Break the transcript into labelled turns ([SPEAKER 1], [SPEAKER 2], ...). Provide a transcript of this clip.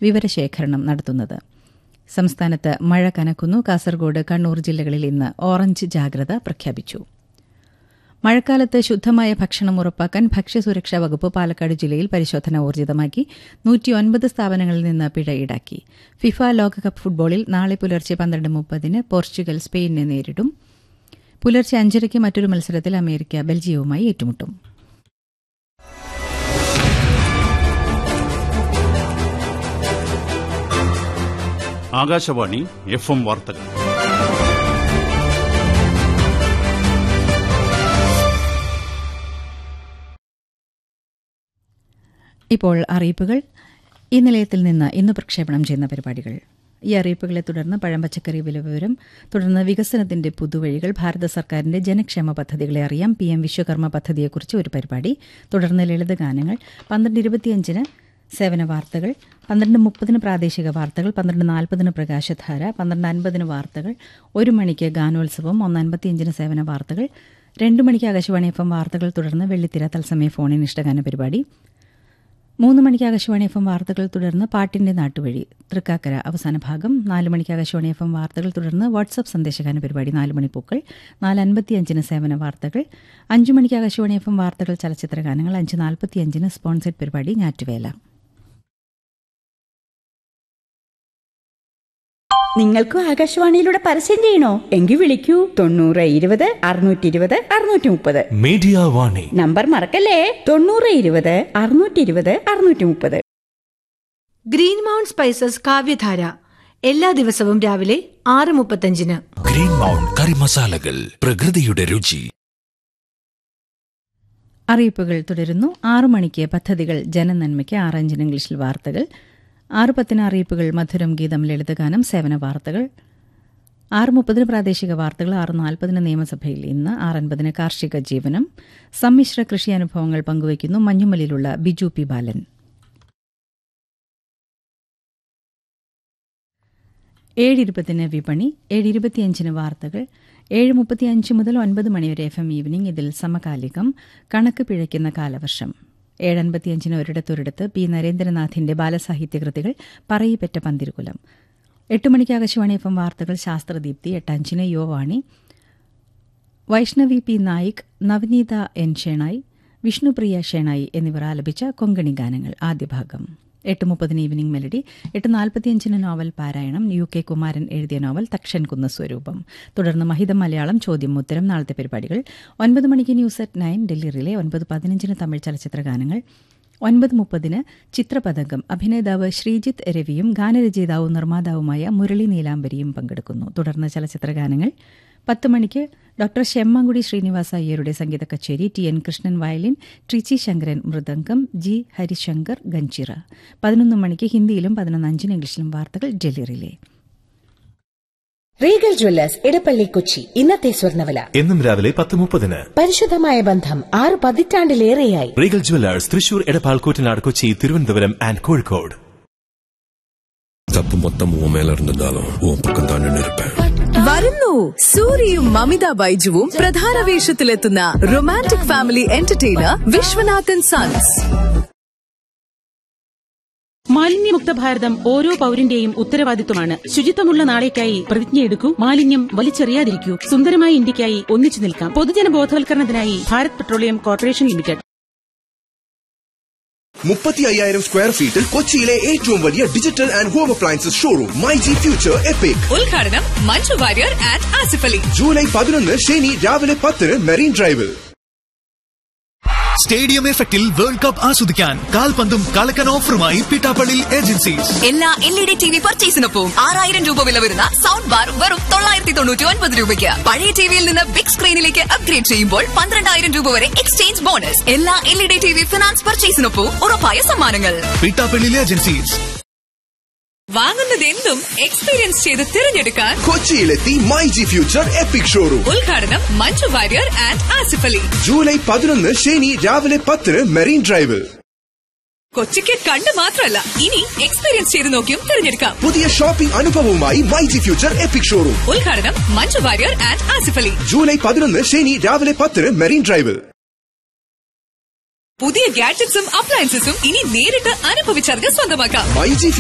[SPEAKER 1] വിവരശേഖരണം നടത്തുന്നത് സംസ്ഥാനത്ത് മഴ കനക്കുന്നു കാസർഗോഡ് കണ്ണൂർ ജില്ലകളിൽ ഇന്ന് ഓറഞ്ച് ജാഗ്രത പ്രഖ്യാപിച്ചു മഴക്കാലത്ത് ശുദ്ധമായ ഭക്ഷണം ഉറപ്പാക്കാൻ ഭക്ഷ്യസുരക്ഷാ വകുപ്പ് പാലക്കാട് ജില്ലയിൽ പരിശോധന ഊർജിതമാക്കി നൂറ്റിയൊൻപത് സ്ഥാപനങ്ങളിൽ നിന്ന് പിഴ ഈടാക്കി ഫിഫ ലോകകപ്പ് ഫുട്ബോളിൽ നാളെ പുലർച്ചെ പന്ത്രണ്ട് മുപ്പതിന് പോർച്ചുഗൽ സ്പെയിനിനെ നേരിടും പുലർച്ചെ അഞ്ചരയ്ക്ക് മറ്റൊരു മത്സരത്തിൽ അമേരിക്ക ബെൽജിയവുമായി ഏറ്റുമുട്ടും
[SPEAKER 2] ആകാശവാണി എഫ് എം വാർത്തകൾ
[SPEAKER 1] ഇപ്പോൾ അറിയിപ്പുകൾ ഈ നിലയത്തിൽ നിന്ന് ഇന്ന് പ്രക്ഷേപണം ചെയ്യുന്ന പരിപാടികൾ ഈ അറിയിപ്പുകളെ തുടർന്ന് പഴം പച്ചക്കറി വില വിവരം തുടർന്ന് വികസനത്തിന്റെ പുതുവഴികൾ ഭാരത സർക്കാരിന്റെ ജനക്ഷേമ പദ്ധതികളെ അറിയാം പി എം വിശ്വകർമ്മ പദ്ധതിയെക്കുറിച്ച് ഒരു പരിപാടി തുടർന്ന് ലളിതഗാനങ്ങൾ പന്ത്രണ്ട് ഇരുപത്തിയഞ്ചിന് സേവന വാർത്തകൾ പന്ത്രണ്ട് മുപ്പതിന് പ്രാദേശിക വാർത്തകൾ പന്ത്രണ്ട് നാൽപ്പതിന് പ്രകാശധാര പന്ത്രണ്ട് അൻപതിന് വാർത്തകൾ ഒരു മണിക്ക് ഗാനോത്സവം ഒന്ന് അൻപത്തിയഞ്ചിന് സേവന വാർത്തകൾ രണ്ട് മണിക്ക് ആകാശവാണി എഫ് എം വാർത്തകൾ തുടർന്ന് വെള്ളിത്തിര തത്സമയ ഫോണിൻ ഇഷ്ടഗാന പരിപാടി മൂന്ന് മണിക്ക് ആകാശവാണി എഫ് എം വാർത്തകൾ തുടർന്ന് പാട്ടിന്റെ നാട്ടുവഴി തൃക്കാക്കര അവസാന ഭാഗം നാല് മണിക്ക് ആകാശവാണി എഫ് എം വാർത്തകൾ തുടർന്ന് വാട്സ്ആപ്പ് സന്ദേശഗാന പരിപാടി നാല് മണിപ്പൂക്കൾ നാല് അൻപത്തിയഞ്ചിന് സേവന വാർത്തകൾ അഞ്ചു മണിക്ക് ആകാശവാണി എഫ് എം വാർത്തകൾ ചലച്ചിത്ര ഗാനങ്ങൾ അഞ്ച് നാൽപ്പത്തിയഞ്ചിന് സ്പോൺസേഡ് പരിപാടി ഞാറ്റുവേല
[SPEAKER 3] നിങ്ങൾക്കും ആകാശവാണിയിലൂടെ പരസ്യം ചെയ്യണോ എങ്കിൽ വിളിക്കൂ തൊണ്ണൂറ് ഇരുപത് അറുന്നൂറ്റി ഇരുപത് അറുന്നൂറ്റി മുപ്പത്
[SPEAKER 4] മീഡിയ വാണി
[SPEAKER 3] നമ്പർ മറക്കല്ലേ തൊണ്ണൂറ് ഇരുപത് അറുന്നൂറ്റി ഇരുപത് അറുന്നൂറ്റി മുപ്പത്
[SPEAKER 5] ഗ്രീൻ മൗണ്ട് സ്പൈസസ് കാവ്യധാര എല്ലാ ദിവസവും രാവിലെ ആറ് മുപ്പത്തഞ്ചിന്
[SPEAKER 4] ഗ്രീൻ മൗണ്ട് കറി മസാലകൾ പ്രകൃതിയുടെ രുചി
[SPEAKER 1] അറിയിപ്പുകൾ തുടരുന്നു ആറു മണിക്ക് പദ്ധതികൾ ജനനന്മയ്ക്ക് ആറഞ്ചിന് ഇംഗ്ലീഷിൽ വാർത്തകൾ ആറ് പത്തിന് അറിയിപ്പുകൾ മധുരം ഗീതം ലളിതഗാനം സേവന വാർത്തകൾ ആറ് മുപ്പതിന് പ്രാദേശിക വാർത്തകൾ ആറ് നാൽപ്പതിന് നിയമസഭയിൽ ഇന്ന് ആറ് അൻപതിന് കാർഷിക ജീവനം സമ്മിശ്ര കൃഷി അനുഭവങ്ങൾ പങ്കുവയ്ക്കുന്നു മഞ്ഞുമലിലുള്ള ബിജു പി ബാലൻ ഏഴ് ഇരുപതിന് വിപണി ഏഴ് ഇരുപത്തിയഞ്ചിന് വാർത്തകൾ ഏഴ് മുപ്പത്തിയഞ്ച് മുതൽ ഒൻപത് മണിവരെ എഫ് എം ഈവനിംഗ് ഇതിൽ സമകാലികം കണക്ക് പിഴയ്ക്കുന്ന കാലവർഷം ഏഴൻപത്തിയഞ്ചിന് ഒരിടത്തൊരിടത്ത് പി നരേന്ദ്രനാഥിന്റെ ബാലസാഹിത്യകൃതികൾ പറയിപ്പറ്റ പന്തിരുകുലം എട്ട് മണിക്ക് ആകാശവാണി എഫ് എം വാർത്തകൾ ശാസ്ത്രദീപ്തി എട്ടഞ്ചിന് യുവവാണി വൈഷ്ണവി പി നായിക് നവനീത എൻ ഷേണായി വിഷ്ണുപ്രിയ ഷേണായി എന്നിവർ ആലപിച്ച കൊങ്കണി ഗാനങ്ങൾ ആദ്യ ഭാഗം എട്ട് മുപ്പതിന് ഈവനിംഗ് മെലഡി എട്ട് നാൽപ്പത്തിയഞ്ചിന് നോവൽ പാരായണം യു കെ കുമാരൻ എഴുതിയ നോവൽ തക്ഷൻ കുന്ന സ്വരൂപം തുടർന്ന് മഹിതം മലയാളം ചോദ്യം ഉത്തരം നാളത്തെ പരിപാടികൾ ഒൻപത് മണിക്ക് news at nine Delhi relay ഒൻപത് പതിനഞ്ചിന് തമിഴ് ചലച്ചിത്ര ഗാനങ്ങൾ ഒൻപത് മുപ്പതിന് ചിത്രപതംഗം അഭിനേതാവ് ശ്രീജിത്ത് രവിയും ഗാനരചയിതാവും നിർമ്മാതാവുമായ മുരളി നീലാംബരിയും പങ്കെടുക്കുന്നു തുടർന്ന് ചലച്ചിത്ര ഗാനങ്ങൾ പത്ത് മണിക്ക് ഡോക്ടർ ശെമ്മങ്കുടി ശ്രീനിവാസ അയ്യരുടെ സംഗീത കച്ചേരി T N Krishnan violin Trichy Sankaran മൃദംഗം ജി ഹരിശങ്കർ ഗഞ്ചിറ പതിനൊന്ന് മണിക്ക് ഹിന്ദിയിലും പതിനൊന്ന് അഞ്ചിന് ഇംഗ്ലീഷിലും വാർത്തകൾ ഡൽഹിയിലെ
[SPEAKER 6] റീഗൽ ജ്വല്ലേഴ്സ് ഇടപ്പള്ളി കൊച്ചി ഇന്നത്തെ സ്വർണ്ണവില
[SPEAKER 4] എന്നും രാവിലെ പത്ത് മുപ്പതിന്
[SPEAKER 6] പരിശുദ്ധമായ ബന്ധം ആറ് പതിറ്റാണ്ടിലേറെയായി
[SPEAKER 4] Regal jewellers Thrissur Edappal Koottanad Kochi Thiruvananthapuram and Kozhikode
[SPEAKER 7] தப்பு மொத்தம் உன் மேல இருந்திருந்தாலும் உன் பக்கம் தான் நின்று இருப்பேன்
[SPEAKER 8] വരുന്നു സൂര്യയും മമിത ബൈജുവും പ്രധാന വേഷത്തിലെത്തുന്ന romantic family entertainer Viswanathan sons
[SPEAKER 9] മാലിന്യമുക്ത ഭാരതം ഓരോ പൌരന്റെയും ഉത്തരവാദിത്വമാണ് ശുചിത്വമുള്ള നാളേക്കായി പ്രതിജ്ഞയെടുക്കൂ മാലിന്യം വലിച്ചെറിയാതിരിക്കൂ സുന്ദരമായ ഇന്ത്യക്കായി ഒന്നിച്ചു നിൽക്കാം പൊതുജന ബോധവൽക്കരണത്തിനായി ഭാരത് പെട്രോളിയം കോർപ്പറേഷൻ ലിമിറ്റഡ്
[SPEAKER 10] മുപ്പത്തി അയ്യായിരം സ്ക്വയർ ഫീറ്റിൽ കൊച്ചിയിലെ ഏറ്റവും വലിയ digital and home appliances showroom my G future epic
[SPEAKER 8] ഉദ്ഘാടനം മഞ്ജു വാര്യർ ആൻഡ് ആസിഫ് അലി
[SPEAKER 10] ജൂലൈ പതിനൊന്ന് ശനി രാവിലെ പത്തിന് മെറീൻ ഡ്രൈവിൽ
[SPEAKER 11] സ്റ്റേഡിയം എഫക്റ്റിൽ വേൾഡ് കപ്പ് ആസ്വദിക്കാൻ കാൽപന്തും കളക്കൻ ഓഫറുമായി പിട്ടാപ്പള്ളി ഏജൻസീസ്
[SPEAKER 8] എല്ലാ L E D T V പർച്ചേസിനൊപ്പം ആറായിരം രൂപ വില വരുന്ന സൗണ്ട് ബാർ വെറും തൊള്ളായിരത്തി തൊണ്ണൂറ്റി ഒൻപത് രൂപയ്ക്ക് പഴയ ടിവിയിൽ നിന്ന് ബിഗ് സ്ക്രീനിലേക്ക് അപ്ഗ്രേഡ് ചെയ്യുമ്പോൾ പന്ത്രണ്ടായിരം രൂപ വരെ എക്സ്ചേഞ്ച് ബോണസ് എല്ലാ L E D T V finance പർച്ചേസിനൊപ്പം ഉറപ്പായ സമ്മാനങ്ങൾ
[SPEAKER 11] പിട്ടാപ്പള്ളി ഏജൻസീസ്
[SPEAKER 8] വാങ്ങുന്നത് എന്തും എക്സ്പീരിയൻസ് ചെയ്ത് തിരഞ്ഞെടുക്കാൻ
[SPEAKER 10] കൊച്ചിയിലെത്തി my G future epic showroom
[SPEAKER 8] ഉദ്ഘാടനം മഞ്ജു വാര്യർ ആൻഡ് ആസിഫ് അലി
[SPEAKER 10] ജൂലൈ പതിനൊന്ന് ശനി രാവിലെ പത്തിന് മെറീൻ ഡ്രൈവിൽ
[SPEAKER 8] കൊച്ചിക്ക് കണ്ട് മാത്രമല്ല ഇനി എക്സ്പീരിയൻസ് ചെയ്ത് നോക്കിയും തിരഞ്ഞെടുക്കാം
[SPEAKER 10] പുതിയ ഷോപ്പിംഗ് അനുഭവവുമായി my G future epic showroom
[SPEAKER 8] ഉദ്ഘാടനം മഞ്ജു വാര്യർ ആൻഡ് ആസിഫ് അലി
[SPEAKER 10] ജൂലൈ പതിനൊന്ന് ശനി രാവിലെ പത്തിന് മെറീൻ ഡ്രൈവിൽ
[SPEAKER 8] പുതിയ ഗാഡ്ജറ്റ്സും അപ്ലയൻസസും ഇനി നേരിട്ട് അനുഭവിച്ചറിഞ്ഞ് സ്വന്തമാക്കാം
[SPEAKER 10] മൈ ജി